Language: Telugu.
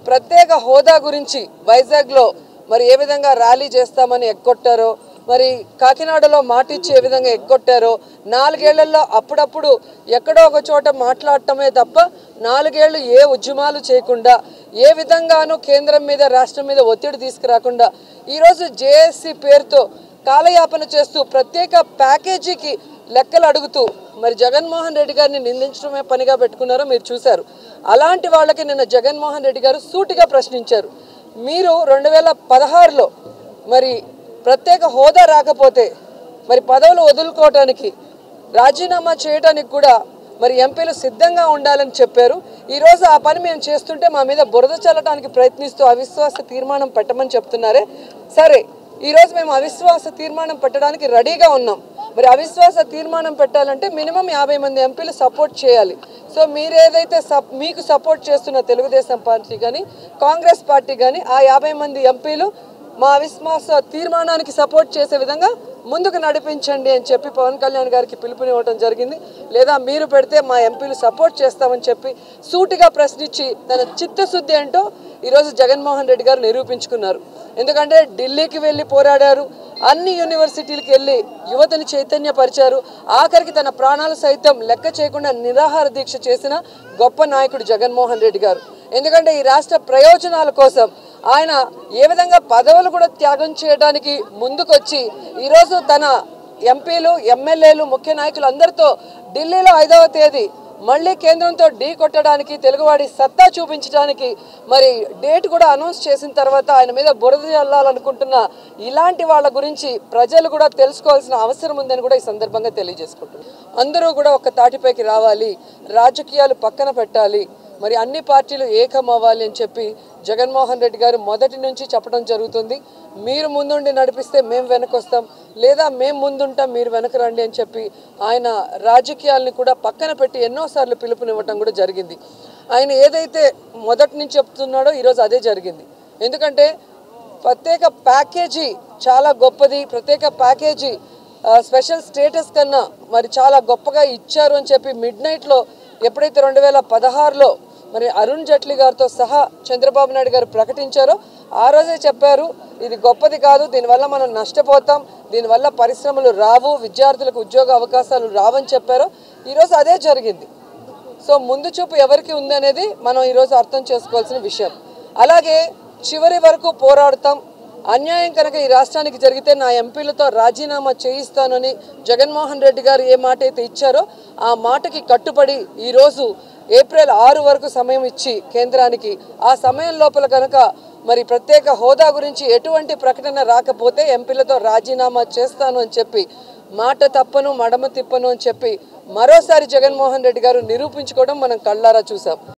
ప్రత్యేక హోదా గురించి వైజాగ్లో మరి ఏ విధంగా ర్యాలీ చేస్తామని ఎగ్గొట్టారో మరి కాకినాడలో మాట ఇచ్చి ఏ విధంగా ఎగ్గొట్టారో నాలుగేళ్లలో అప్పుడప్పుడు ఎక్కడో ఒక చోట మాట్లాడటమే తప్ప నాలుగేళ్లు ఏ ఉద్యమాలు చేయకుండా ఏ విధంగానూ కేంద్రం మీద రాష్ట్రం మీద ఒత్తిడి తీసుకురాకుండా ఈరోజు జేఏసీ పేరుతో కాలయాపన చేస్తూ ప్రత్యేక ప్యాకేజీకి లెక్కలు అడుగుతూ మరి జగన్మోహన్ రెడ్డి గారిని నిందించడమే పనిగా పెట్టుకున్నారో మీరు చూశారు అలాంటి వాళ్ళకి నిన్న జగన్మోహన్ రెడ్డి గారు సూటిగా ప్రశ్నించారు మీరు రెండు వేల పదహారులో మరి ప్రత్యేక హోదా రాకపోతే మరి పదవులు వదులుకోవటానికి రాజీనామా చేయడానికి కూడా మరి ఎంపీలు సిద్ధంగా ఉండాలని చెప్పారు ఈరోజు ఆ పని మేము చేస్తుంటే మా మీద బురద చల్లడానికి ప్రయత్నిస్తూ అవిశ్వాస తీర్మానం పెట్టమని చెప్తున్నారే సరే ఈరోజు మేము అవిశ్వాస తీర్మానం పెట్టడానికి రెడీగా ఉన్నాం మరి అవిశ్వాస తీర్మానం పెట్టాలంటే మినిమం యాభై మంది ఎంపీలు సపోర్ట్ చేయాలి సో మీరు ఏదైతే సప్ మీకు సపోర్ట్ చేస్తున్న తెలుగుదేశం పార్టీ కానీ కాంగ్రెస్ పార్టీ కానీ ఆ యాభై మంది ఎంపీలు మా అవిశ్వాస తీర్మానానికి సపోర్ట్ చేసే విధంగా ముందుకు నడిపించండి అని చెప్పి పవన్ కళ్యాణ్ గారికి పిలుపునివ్వడం జరిగింది లేదా మీరు పెడితే మా ఎంపీలు సపోర్ట్ చేస్తామని చెప్పి సూటిగా ప్రశ్నించి తన చిత్తశుద్ధి ఏంటో ఈరోజు జగన్మోహన్ రెడ్డి గారు నిరూపించుకున్నారు ఎందుకంటే ఢిల్లీకి వెళ్ళి పోరాడారు అన్ని యూనివర్సిటీలకు వెళ్ళి యువతని చైతన్యపరిచారు ఆఖరికి తన ప్రాణాలు సైతం లెక్క చేయకుండా నిరాహార దీక్ష చేసిన గొప్ప నాయకుడు జగన్మోహన్ రెడ్డి గారు ఎందుకంటే ఈ రాష్ట్ర ప్రయోజనాల కోసం ఆయన ఏ విధంగా పదవులు కూడా త్యాగం చేయడానికి ముందుకొచ్చి ఈరోజు తన ఎంపీలు ఎమ్మెల్యేలు ముఖ్య నాయకులు అందరితో ఢిల్లీలో ఐదవ తేదీ మళ్ళీ కేంద్రంతో ఢీ కొట్టడానికి తెలుగువాడి సత్తా చూపించడానికి మరి డేట్ కూడా అనౌన్స్ చేసిన తర్వాత ఆయన మీద బురద చల్లాలనుకుంటున్న ఇలాంటి వాళ్ళ గురించి ప్రజలు కూడా తెలుసుకోవాల్సిన అవసరం ఉందని కూడా ఈ సందర్భంగా తెలియజేసుకుంటున్నాను అందరూ కూడా ఒక తాటిపైకి రావాలి రాజకీయాలు పక్కన పెట్టాలి మరి అన్ని పార్టీలు ఏకం అవ్వాలి అని చెప్పి జగన్మోహన్ రెడ్డి గారు మొదటి నుంచి చెప్పడం జరుగుతుంది మీరు ముందుండి నడిపిస్తే మేము వెనకొస్తాం లేదా మేము ముందుంటాం మీరు వెనక రండి అని చెప్పి ఆయన రాజకీయాలని కూడా పక్కన పెట్టి ఎన్నోసార్లు పిలుపునివ్వటం కూడా జరిగింది ఆయన ఏదైతే మొదటి నుంచి చెప్తున్నాడో ఈరోజు అదే జరిగింది ఎందుకంటే ప్రత్యేక ప్యాకేజీ చాలా గొప్పది ప్రత్యేక ప్యాకేజీ ఆ, స్పెషల్ స్టేటస్ కన్నా మరి చాలా గొప్పగా ఇచ్చారు అని చెప్పి మిడ్ నైట్లో ఎప్పుడైతే రెండు వేల పదహారులో మరి అరుణ్ జైట్లీ గారితో సహా చంద్రబాబు నాయుడు గారు ప్రకటించారో ఆ రోజే చెప్పారు ఇది గొప్పది కాదు దీనివల్ల మనం నష్టపోతాం దీనివల్ల పరిశ్రమలు రావు విద్యార్థులకు ఉద్యోగ అవకాశాలు రావని చెప్పారో ఈరోజు అదే జరిగింది సో ముందు చూపు ఎవరికి ఉంది అనేది మనం ఈరోజు అర్థం చేసుకోవాల్సిన విషయం అలాగే చివరి వరకు పోరాడతాం అన్యాయం కనుక ఈ రాష్ట్రానికి జరిగితే నా ఎంపీలతో రాజీనామా చేయిస్తానని జగన్మోహన్ రెడ్డి గారు ఏ మాట అయితే ఇచ్చారో ఆ మాటకి కట్టుబడి ఈరోజు ఏప్రిల్ ఆరు వరకు సమయం ఇచ్చి కేంద్రానికి ఆ సమయం లోపల కనుక మరి ప్రత్యేక హోదా గురించి ఎటువంటి ప్రకటన రాకపోతే ఎంపీలతో రాజీనామా చేస్తాను అని చెప్పి మాట తప్పను మడమ తిప్పను అని చెప్పి మరోసారి జగన్మోహన్ రెడ్డి గారు నిరూపించుకోవడం మనం కళ్ళారా చూసాం